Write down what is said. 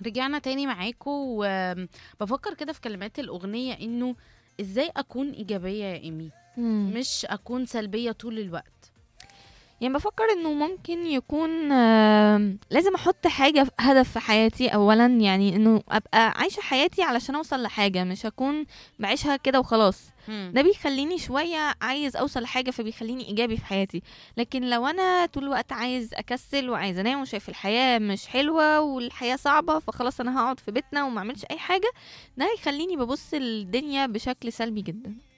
رجعنا تاني معاكم وبفكر كده في كلمات الأغنية إنه إزاي أكون إيجابية يا إيمي مم. مش أكون سلبية طول الوقت يعني بفكر انه ممكن يكون آم، لازم احط حاجه هدف في حياتي اولا يعني انه ابقى عايشه حياتي علشان اوصل لحاجه مش اكون بعيشها كده وخلاص مم. ده بيخليني شويه عايز اوصل لحاجه فبيخليني ايجابي في حياتي لكن لو انا طول الوقت عايز اكسل وعايز انام وشايف الحياه مش حلوه والحياه صعبه فخلاص انا هقعد في بيتنا وما اعملش اي حاجه ده هيخليني ببص الدنيا بشكل سلبي جدا